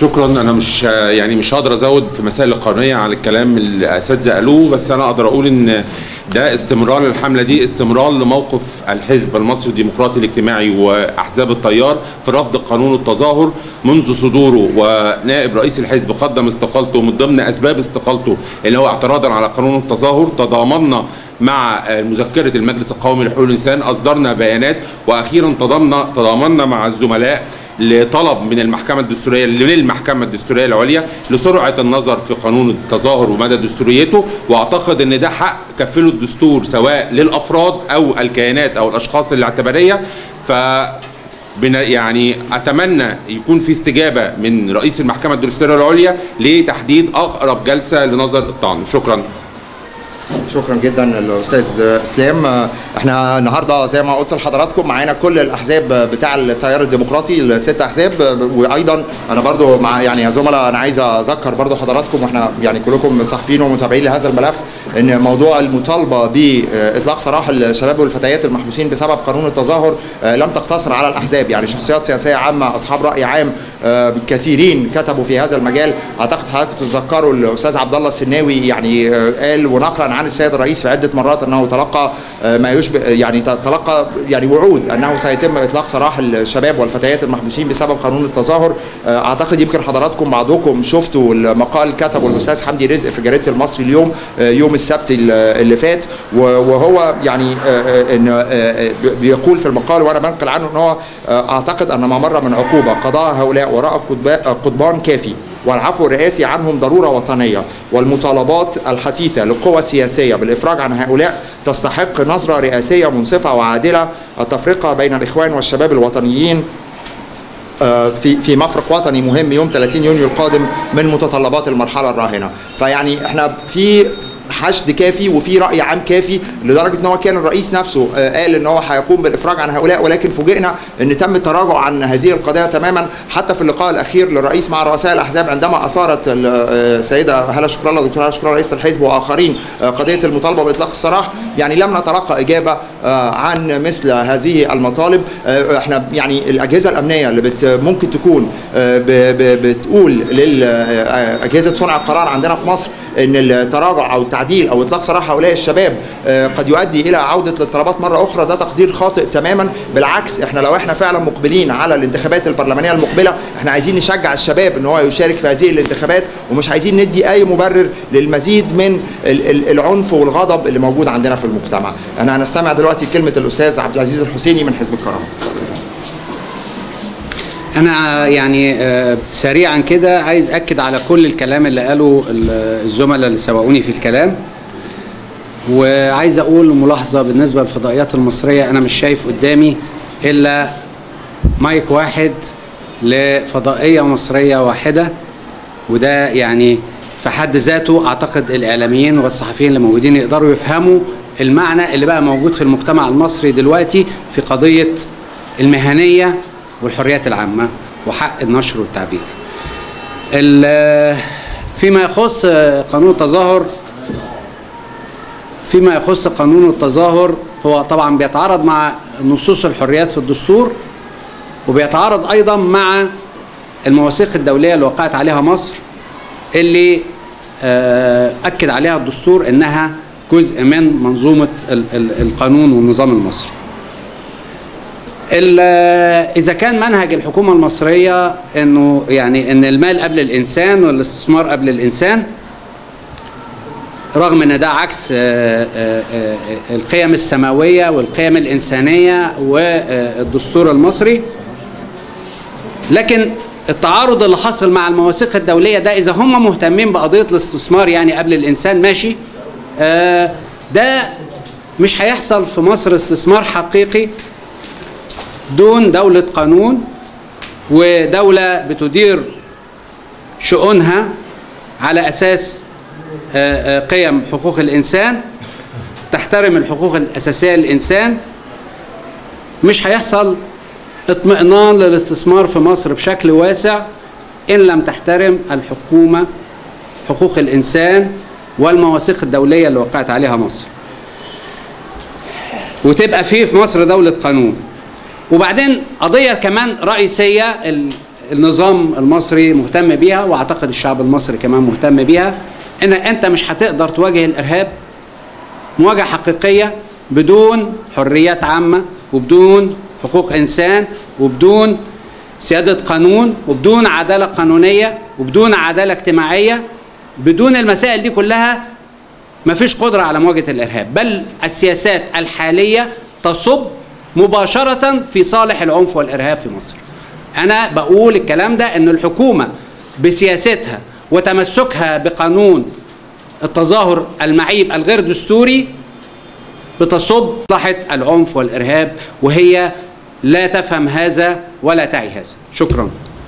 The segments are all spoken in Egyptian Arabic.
شكرا انا مش يعني مش هقدر ازود في مسائل القانونيه على الكلام اللي الاساتذه قالوه بس انا اقدر اقول ان ده استمرار الحمله دي استمرار لموقف الحزب المصري الديمقراطي الاجتماعي واحزاب التيار في رفض قانون التظاهر منذ صدوره ونائب رئيس الحزب قدم استقالته من ضمن اسباب استقالته اللي هو اعتراضا على قانون التظاهر تضامنا مع مذكره المجلس القومي لحقوق الانسان اصدرنا بيانات واخيرا تضامنا تضامنا مع الزملاء لطلب من المحكمة الدستورية للمحكمة الدستورية العليا لسرعة النظر في قانون التظاهر ومدى دستوريته واعتقد ان ده حق كفله الدستور سواء للافراد او الكيانات او الاشخاص الاعتبارية ف بن- يعني اتمنى يكون في استجابه من رئيس المحكمه الدستوريه العليا لتحديد اقرب جلسه لنظر الطعن شكرا شكرا جدا الاستاذ اسلام احنا النهارده زي ما قلت لحضراتكم معانا كل الاحزاب بتاع التيار الديمقراطي الست احزاب وايضا انا برضو مع يعني يا زملاء انا عايز اذكر برضو حضراتكم واحنا يعني كلكم صحفيين ومتابعين لهذا الملف ان موضوع المطالبه باطلاق سراح الشباب والفتيات المحبوسين بسبب قانون التظاهر لم تقتصر على الاحزاب يعني شخصيات سياسيه عامه اصحاب راي عام آه، كثيرين كتبوا في هذا المجال اعتقد حضراتكم تتذكروا الاستاذ عبد الله السناوي يعني آه، قال ونقلا عن السيد الرئيس في عده مرات انه تلقى آه، ما يشبه يعني ت- تلقى يعني وعود انه سيتم اطلاق سراح الشباب والفتيات المحبوسين بسبب قانون التظاهر آه، اعتقد يمكن حضراتكم بعضكم شفتوا المقال كتبه الاستاذ حمدي رزق في جريده المصري اليوم آه، يوم السبت ال- اللي فات و- وهو يعني آه، آه، ان آه، آه، بيقول في المقال وانا بنقل عنه ان هو آه، اعتقد ان ما مر من عقوبه قضاء هؤلاء وراء قضبا- قضبان كافي والعفو الرئاسي عنهم ضروره وطنيه والمطالبات الحثيثه للقوى السياسيه بالافراج عن هؤلاء تستحق نظره رئاسيه منصفه وعادله التفرقه بين الاخوان والشباب الوطنيين آه، في في مفرق وطني مهم يوم 30 يونيو القادم من متطلبات المرحله الراهنه فيعني احنا في حشد كافي وفي راي عام كافي لدرجه ان هو كان الرئيس نفسه آه، قال ان هو هيقوم بالافراج عن هؤلاء ولكن فوجئنا ان تم التراجع عن هذه القضيه تماما حتى في اللقاء الاخير للرئيس مع رؤساء الاحزاب عندما اثارت ال- آه، السيده هلا شكر الله دكتوره هلا شكر الله رئيس الحزب واخرين آه، قضيه المطالبه باطلاق السراح يعني لم نتلقى اجابه آه، عن مثل هذه المطالب آه، احنا يعني الاجهزه الامنيه اللي بت ممكن تكون آه، ب- ب- بتقول للاجهزه صنع القرار عندنا في مصر ان التراجع او التعديل او اطلاق سراح هؤلاء الشباب آه، قد يؤدي الى عوده للاضطرابات مره اخرى ده تقدير خاطئ تماما بالعكس احنا لو احنا فعلا مقبلين على الانتخابات البرلمانيه المقبله احنا عايزين نشجع الشباب ان هو يشارك في هذه الانتخابات ومش عايزين ندي اي مبرر للمزيد من ال- ال- العنف والغضب اللي موجود عندنا في المجتمع انا هنستمع دلوقتي لكلمه الاستاذ عبد العزيز الحسيني من حزب الكرامه انا يعني آه، سريعا كده عايز اكد على كل الكلام اللي قاله ال- الزملاء اللي سبقوني في الكلام وعايز اقول ملاحظه بالنسبه للفضائيات المصريه انا مش شايف قدامي الا مايك واحد لفضائيه مصريه واحده وده يعني في حد ذاته اعتقد الاعلاميين والصحفيين اللي موجودين يقدروا يفهموا المعنى اللي بقى موجود في المجتمع المصري دلوقتي في قضيه المهنيه والحريات العامه وحق النشر والتعبير. ال- فيما يخص قانون التظاهر فيما يخص قانون التظاهر هو طبعا بيتعارض مع نصوص الحريات في الدستور وبيتعارض ايضا مع المواثيق الدوليه اللي وقعت عليها مصر اللي آه، اكد عليها الدستور انها جزء من منظومه ال- ال- القانون والنظام المصري. ال- اذا كان منهج الحكومه المصريه انه يعني ان المال قبل الانسان والاستثمار قبل الانسان رغم ان ده عكس آه، آه، آه، القيم السماويه والقيم الانسانيه والدستور المصري لكن التعارض اللي حصل مع المواثيق الدوليه ده اذا هم مهتمين بقضيه الاستثمار يعني قبل الانسان ماشي آه، ده مش هيحصل في مصر استثمار حقيقي دون دوله قانون ودوله بتدير شؤونها على اساس آه، آه، قيم حقوق الانسان تحترم الحقوق الاساسيه للانسان مش هيحصل اطمئنان للاستثمار في مصر بشكل واسع ان لم تحترم الحكومه حقوق الانسان والمواثيق الدوليه اللي وقعت عليها مصر وتبقى فيه في مصر دوله قانون وبعدين قضيه كمان رئيسيه ال- النظام المصري مهتم بيها واعتقد الشعب المصري كمان مهتم بيها ان انت مش هتقدر تواجه الارهاب مواجهه حقيقيه بدون حريات عامه وبدون حقوق انسان وبدون سياده قانون وبدون عداله قانونيه وبدون عداله اجتماعيه بدون المسائل دي كلها ما فيش قدره على مواجهه الارهاب بل السياسات الحاليه تصب مباشره في صالح العنف والارهاب في مصر انا بقول الكلام ده ان الحكومه بسياستها وتمسكها بقانون التظاهر المعيب الغير دستوري بتصب مصلحه العنف والارهاب وهي لا تفهم هذا ولا تعي هذا شكرا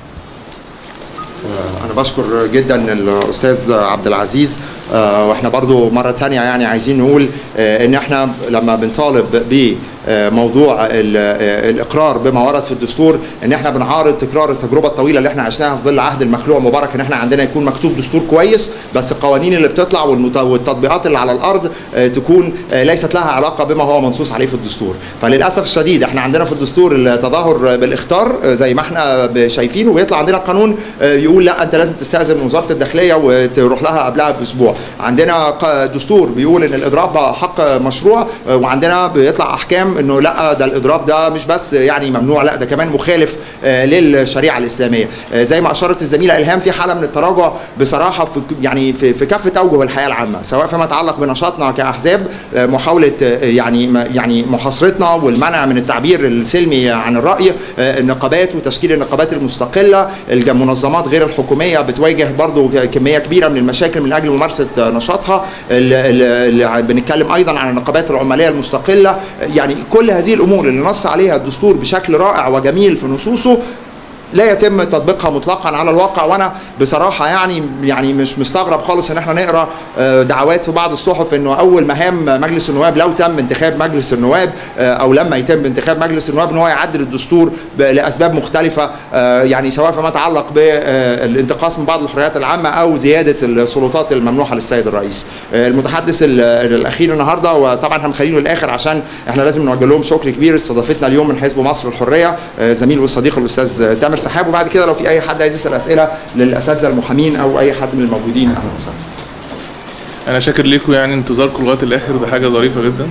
انا بشكر جدا الاستاذ عبد العزيز آه، واحنا برضو مرة تانية يعني عايزين نقول آه، ان احنا لما بنطالب بموضوع ال- آه، الاقرار بما ورد في الدستور ان احنا بنعارض تكرار التجربة الطويلة اللي احنا عشناها في ظل عهد المخلوع مبارك ان احنا عندنا يكون مكتوب دستور كويس بس القوانين اللي بتطلع والمت- والتطبيقات اللي على الارض آه، تكون آه، ليست لها علاقة بما هو منصوص عليه في الدستور فللاسف الشديد احنا عندنا في الدستور التظاهر بالاختار آه، زي ما احنا ب- شايفين ويطلع عندنا قانون آه، يقول لا انت لازم تستاذن من وزاره الداخليه وتروح لها قبلها باسبوع عندنا ق- دستور بيقول ان الاضراب حق مشروع آه، وعندنا بيطلع احكام انه لا ده الاضراب ده مش بس يعني ممنوع لا ده كمان مخالف آه، للشريعه الاسلاميه آه، زي ما اشارت الزميله الهام في حاله من التراجع بصراحه في ك- يعني في في كافه اوجه الحياه العامه سواء فيما يتعلق بنشاطنا كاحزاب آه، محاوله آه، يعني ما- يعني محاصرتنا والمنع من التعبير السلمي عن الراي آه، النقابات وتشكيل النقابات المستقله المنظمات غير الحكوميه بتواجه برضو كميه كبيره من المشاكل من اجل ممارسه نشاطها ال- ال- ال- بنتكلم ايضا عن النقابات العماليه المستقله يعني كل هذه الامور اللي نص عليها الدستور بشكل رائع وجميل في نصوصه لا يتم تطبيقها مطلقا على الواقع وانا بصراحه يعني يعني مش مستغرب خالص ان احنا نقرا آه، دعوات في بعض الصحف انه اول مهام مجلس النواب لو تم انتخاب مجلس النواب آه، او لما يتم انتخاب مجلس النواب ان هو يعدل الدستور ب- لاسباب مختلفه آه، يعني سواء فيما يتعلق بالانتقاص من بعض الحريات العامه او زياده السلطات الممنوحه للسيد الرئيس. آه، المتحدث ال- الاخير النهارده وطبعا هنخليه للاخر عشان احنا لازم نوجه لهم شكر كبير استضافتنا اليوم من حزب مصر الحريه آه، زميل والصديق الاستاذ تامر سحاب وبعد كده لو في اي حد عايز يسال اسئله للاساتذه المحامين او اي حد من الموجودين اهلا وسهلا. انا شاكر ليكم يعني انتظاركم لغايه الاخر ده حاجه ظريفه جدا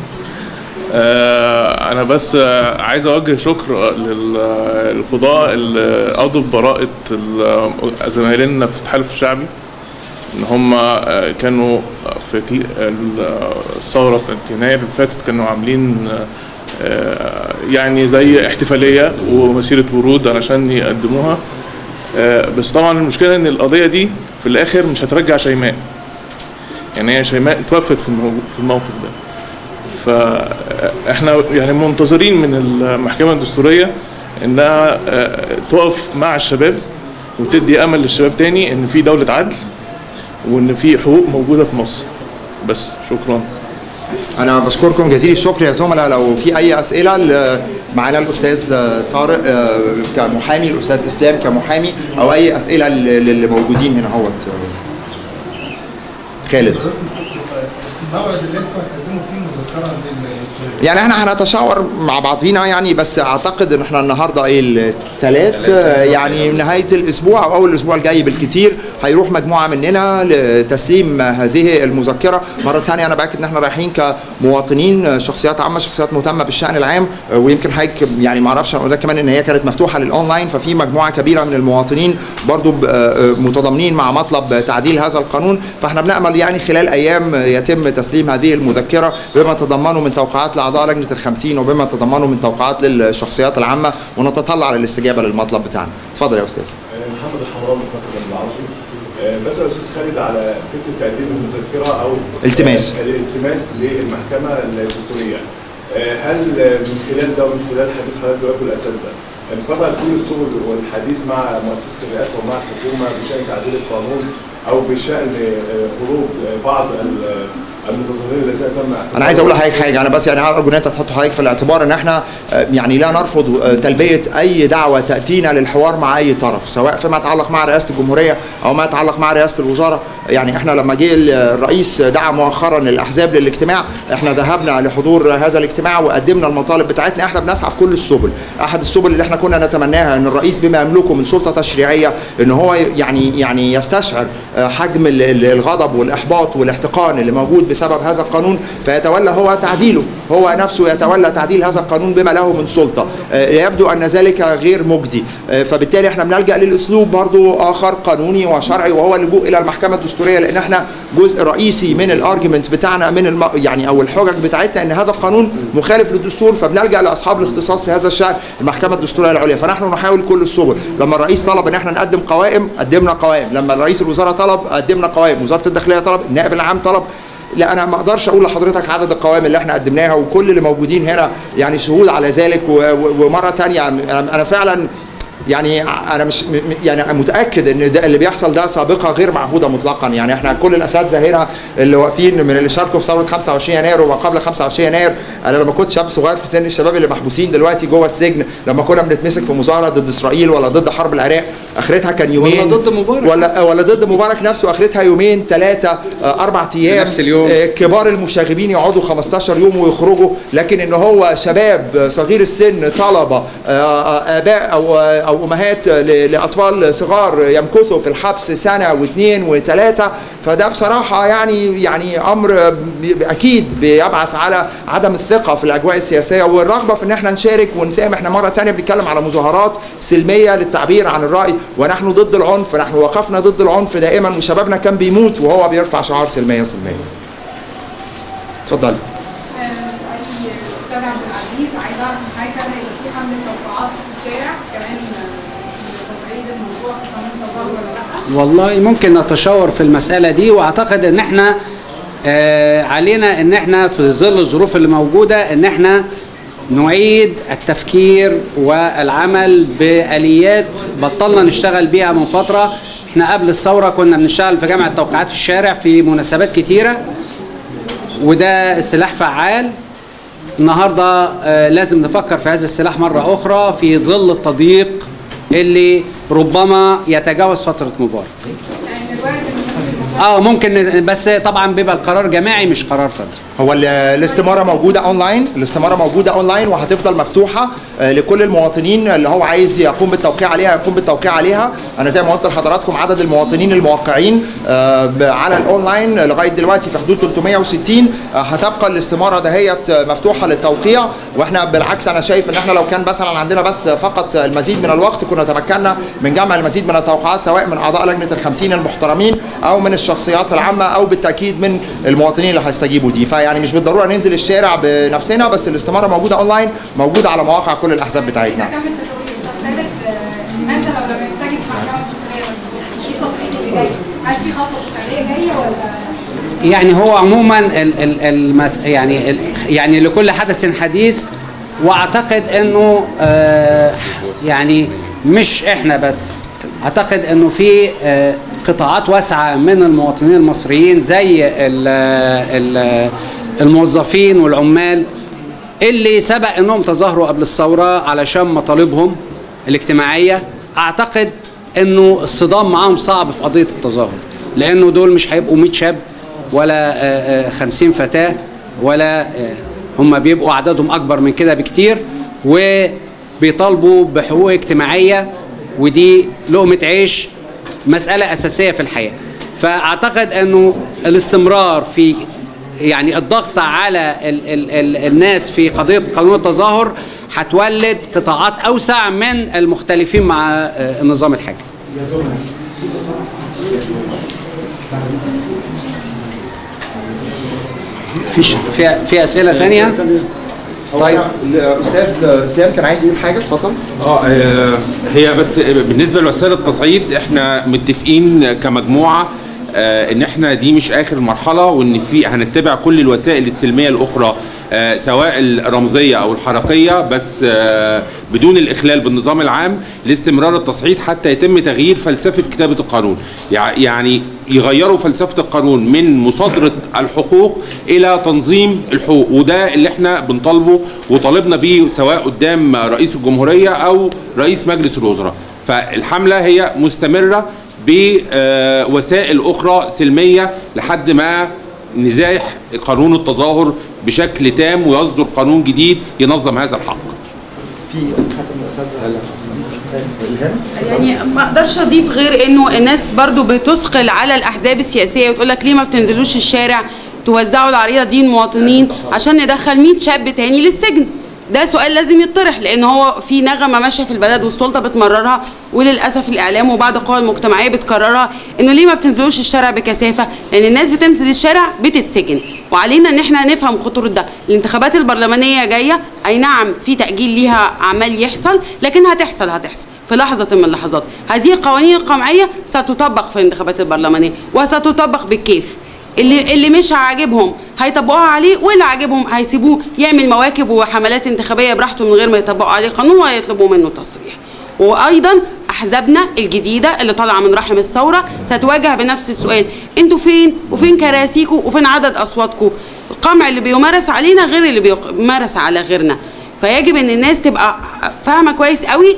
آه، انا بس آه، عايز اوجه شكر لل- للقضاء اللي قضوا في براءه ال- زمايلنا في التحالف الشعبي ان هم آه، كانوا في كلي- ال- الثوره بتاعت يناير اللي فاتت كانوا عاملين آه، يعني زي احتفاليه ومسيره ورود علشان يقدموها آه، بس طبعا المشكله ان القضيه دي في الاخر مش هترجع شيماء يعني هي شيماء توفت في المو- في الموقف ده فاحنا يعني منتظرين من المحكمه الدستوريه انها آه، تقف مع الشباب وتدي امل للشباب تاني ان في دوله عدل وان في حقوق موجوده في مصر بس شكرا انا بشكركم جزيل الشكر يا زملاء لو في اي اسئله ل- معانا الاستاذ طارق آه، كمحامي الاستاذ اسلام كمحامي او اي اسئله لل- للي موجودين هنا اهوت خالد الموعد اللي انتوا هتقدموا فيه مذكره لل يعني احنا هنتشاور مع بعضينا يعني بس اعتقد ان احنا النهارده ايه الثلاث يعني نهايه الاسبوع او اول الاسبوع الجاي بالكتير هيروح مجموعه مننا لتسليم هذه المذكره مره ثانيه انا باكد ان احنا رايحين كمواطنين شخصيات عامه شخصيات مهتمه بالشان العام ويمكن حضرتك يعني ما اعرفش اقول لك كمان ان هي كانت مفتوحه للاونلاين ففي مجموعه كبيره من المواطنين برضو ب- متضامنين مع مطلب تعديل هذا القانون فاحنا بنامل يعني خلال ايام يتم تسليم هذه المذكره بما تضمنه من توقعات لاعضاء لجنه الخمسين وبما تضمنه من توقعات للشخصيات العامه ونتطلع للاستجابه للمطلب بتاعنا اتفضل يا استاذ محمد الحمراوي من مكتب العربي آه، بسأل أستاذ خالد على فكرة تقديم المذكرة أو التماس. آه، الالتماس للمحكمة الدستورية آه، هل آه، من خلال ده ومن خلال حديث حضرتك دلوقتي الأساتذة انقطع كل السبل والحديث مع مؤسسة الرئاسة ومع الحكومة بشأن تعديل القانون او بشان آه، خروج آه، بعض ال- المتظاهرين الذين تم انا عايز اقول لحضرتك حاجه انا بس يعني ارجو ان انت تحط حضرتك في الاعتبار ان احنا آه، يعني لا نرفض آه، تلبيه اي دعوه تاتينا للحوار مع اي طرف سواء فيما يتعلق مع رئاسه الجمهوريه او ما يتعلق مع رئاسه الوزاره يعني احنا لما جه الرئيس دعا مؤخرا الاحزاب للاجتماع احنا ذهبنا لحضور هذا الاجتماع وقدمنا المطالب بتاعتنا احنا بنسعى في كل السبل احد السبل اللي احنا كنا نتمناها ان الرئيس بما يملكه من سلطه تشريعيه ان هو يعني يعني يستشعر آه، حجم ال- ال- الغضب والاحباط والاحتقان اللي موجود بسبب هذا القانون فيتولى هو تعديله هو نفسه يتولى تعديل هذا القانون بما له من سلطه آه، يبدو ان ذلك غير مجدي آه، فبالتالي احنا بنلجا للاسلوب برضو اخر قانوني وشرعي وهو اللجوء الى المحكمه الدستوريه لان احنا جزء رئيسي من الارجيومنت بتاعنا من الم... يعني او الحجج بتاعتنا ان هذا القانون مخالف للدستور فبنلجا لاصحاب الاختصاص في هذا الشان المحكمه الدستوريه العليا فنحن نحاول كل السبل لما الرئيس طلب ان احنا نقدم قوائم قدمنا قوائم لما رئيس الوزراء طلب قدمنا قوائم وزاره الداخليه طلب النائب العام طلب لا انا ما اقدرش اقول لحضرتك عدد القوائم اللي احنا قدمناها وكل اللي موجودين هنا يعني شهود على ذلك و- و- ومره تانية انا أنا فعلا يعني انا مش م- م- يعني متاكد ان ده اللي بيحصل ده سابقه غير معهوده مطلقا يعني احنا كل الاساتذه هنا اللي واقفين من اللي شاركوا في ثوره 25 يناير وما قبل 25 يناير انا لما كنت شاب صغير في سن الشباب اللي محبوسين دلوقتي جوه السجن لما كنا بنتمسك في مظاهره ضد اسرائيل ولا ضد حرب العراق اخرتها كان يومين ولا ضد مبارك. ولا ولا ضد مبارك نفسه اخرتها يومين ثلاثه اربع ايام نفس اليوم. آه، كبار المشاغبين يقعدوا 15 يوم ويخرجوا لكن ان هو شباب صغير السن طلبه آه، آه، اباء او او امهات ل- لاطفال صغار يمكثوا في الحبس سنه واثنين وثلاثه فده بصراحه يعني يعني امر بي- اكيد بيبعث على عدم الثقه في الاجواء السياسيه والرغبه في ان احنا نشارك ونساهم احنا مره ثانيه بنتكلم على مظاهرات سلميه للتعبير عن الراي ونحن ضد العنف نحن وقفنا ضد العنف دائما وشبابنا كان بيموت وهو بيرفع شعار سلميه سلميه اتفضل اي استاذ عبد العزيز عايز اعرف من حضرتك هل هيبقى في حمله توقعات في الشارع كمان لتصعيد الموضوع في قانون التظاهر ولا لا؟ والله ممكن نتشاور في المسألة دي واعتقد ان احنا آه علينا ان احنا في ظل الظروف اللي موجودة ان احنا نعيد التفكير والعمل بآليات بطلنا نشتغل بيها من فترة احنا قبل الثورة كنا بنشتغل في جامعة توقيعات في الشارع في مناسبات كتيرة وده سلاح فعال النهارده آه، لازم نفكر في هذا السلاح مرة أخرى في ظل التضييق اللي ربما يتجاوز فترة مبارك. يعني دلوقتي المفروض اه ممكن بس طبعا بيبقى القرار جماعي مش قرار فردي. هو ال- الاستماره موجوده اونلاين الاستماره موجوده اونلاين وهتفضل مفتوحه آه، لكل المواطنين اللي هو عايز يقوم بالتوقيع عليها يقوم بالتوقيع عليها انا زي ما قلت لحضراتكم عدد المواطنين الموقعين آه، ب- على الاونلاين لغايه دلوقتي في حدود 360 آه، هتبقى الاستماره دهيت آه، مفتوحه للتوقيع واحنا بالعكس انا شايف ان احنا لو كان مثلا عندنا بس فقط المزيد من الوقت كنا تمكنا من جمع المزيد من التوقعات سواء من اعضاء لجنه الخمسين المحترمين او من الشخصيات العامه او بالتاكيد من المواطنين اللي هيستجيبوا دي فيعني مش بالضروره ننزل الشارع بنفسنا بس الاستماره موجوده اونلاين موجوده على مواقع كل الاحزاب بتاعتنا كم التسويق استاذ خالد آه، لماذا لو لم يحتاج محكمه دستوريه مش في تصعيد اللي جاي هل في خطوه دستوريه جايه ولا يعني هو عموما ال ال المس يعني ال يعني لكل حدث حديث واعتقد انه آه يعني مش احنا بس اعتقد انه في آه قطاعات واسعه من المواطنين المصريين زي ال ال الموظفين والعمال اللي سبق انهم تظاهروا قبل الثوره علشان مطالبهم الاجتماعيه اعتقد انه الصدام معاهم صعب في قضيه التظاهر لانه دول مش هيبقوا 100 شاب ولا آه، آه، 50 فتاه ولا آه، هم بيبقوا عددهم اكبر من كده بكتير وبيطالبوا بحقوق اجتماعيه ودي لقمه عيش مساله اساسيه في الحياه فاعتقد انه الاستمرار في يعني الضغط على ال ال ال الناس في قضيه قانون التظاهر هتولد قطاعات اوسع من المختلفين مع آه، النظام الحاكم فيش في في اسئله ثانيه طيب. طيب الاستاذ اسلام كان عايز يقول حاجه اتفضل اه آه، هي بس بالنسبه لوسائل التصعيد احنا متفقين كمجموعه آه، ان احنا دي مش اخر مرحله وان في هنتبع كل الوسائل السلميه الاخرى آه، سواء الرمزيه او الحركيه بس آه، بدون الاخلال بالنظام العام لاستمرار التصعيد حتى يتم تغيير فلسفه كتابه القانون يع- يعني يغيروا فلسفه القانون من مصادره الحقوق الى تنظيم الحقوق وده اللي احنا بنطالبه وطالبنا بيه سواء قدام رئيس الجمهوريه او رئيس مجلس الوزراء فالحمله هي مستمره بوسائل اخرى سلميه لحد ما نزاح قانون التظاهر بشكل تام ويصدر قانون جديد ينظم هذا الحق في حد من الاساتذه الهام يعني ما اقدرش اضيف غير انه الناس برضو بتثقل على الاحزاب السياسيه وتقول لك ليه ما بتنزلوش الشارع توزعوا العريضه دي للمواطنين عشان ندخل 100 شاب تاني للسجن ده سؤال لازم يطرح لان هو في نغمه ماشيه في البلد والسلطه بتمررها وللاسف الاعلام وبعض القوى المجتمعيه بتكررها انه ليه ما بتنزلوش الشارع بكثافه لان الناس بتنزل الشارع بتتسجن وعلينا ان احنا نفهم خطوره ده الانتخابات البرلمانيه جايه اي نعم في تاجيل ليها عمال يحصل لكن هتحصل هتحصل في لحظة من اللحظات هذه القوانين القمعية ستطبق في الانتخابات البرلمانية وستطبق بالكيف اللي اللي مش عاجبهم هيطبقوها عليه واللي عاجبهم هيسيبوه يعمل مواكب وحملات انتخابيه براحته من غير ما يطبقوا عليه قانون وهيطلبوا منه تصريح وايضا احزابنا الجديده اللي طالعه من رحم الثوره ستواجه بنفس السؤال انتوا فين وفين كراسيكم وفين عدد اصواتكم القمع اللي بيمارس علينا غير اللي بيمارس على غيرنا فيجب ان الناس تبقى فاهمه كويس قوي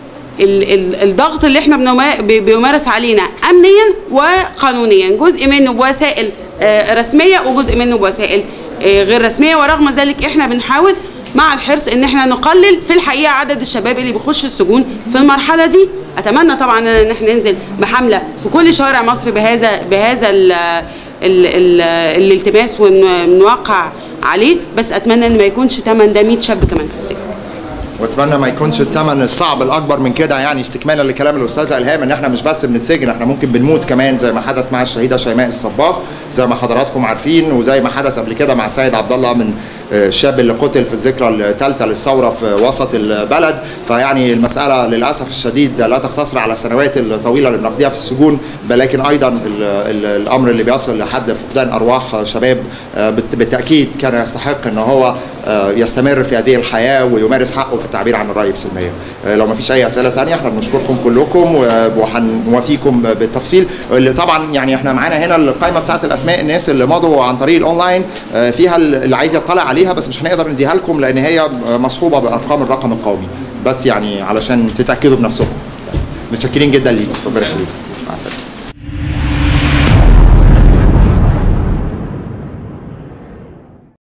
ال- ال- الضغط اللي احنا بنما- بي- بيمارس علينا امنيا وقانونيا جزء منه بوسائل آه، رسميه وجزء منه بوسائل آه، غير رسميه ورغم ذلك احنا بنحاول مع الحرص ان احنا نقلل في الحقيقه عدد الشباب اللي بيخش السجون في المرحله دي اتمنى طبعا ان احنا ننزل بحمله في كل شوارع مصر بهذا بهذا ال ال ال الالتماس ونوقع عليه بس اتمنى ان ما يكونش تمن ده 100 شاب كمان في السجن واتمنى ما يكونش الثمن الصعب الاكبر من كده يعني استكمالا لكلام الاستاذه الهام ان احنا مش بس بنتسجن احنا ممكن بنموت كمان زي ما حدث مع الشهيده شيماء الصباغ زي ما حضراتكم عارفين وزي ما حدث قبل كده مع سيد عبد الله من آه، الشاب اللي قتل في الذكرى الثالثه للثوره في وسط البلد فيعني المساله للاسف الشديد لا تقتصر على السنوات الطويله اللي بنقضيها في السجون ولكن ايضا ال- ال- الامر اللي بيصل لحد فقدان ارواح شباب آه، بالت- بالتاكيد كان يستحق ان هو آه، يستمر في هذه الحياه ويمارس حقه في التعبير عن الراي بسلميه. آه، لو ما فيش اي اسئله ثانيه احنا بنشكركم كلكم و- وهنوافيكم بالتفصيل اللي طبعا يعني احنا معانا هنا القائمه بتاعت الاسماء الناس اللي مضوا عن طريق الاونلاين آه، فيها اللي عايز يطلع عليها بس مش هنقدر نديها لكم لان هي آه، مصحوبه بارقام الرقم القومي بس يعني علشان تتاكدوا بنفسكم. متشكرين جدا ليكم ربنا يخليكم مع السلامه.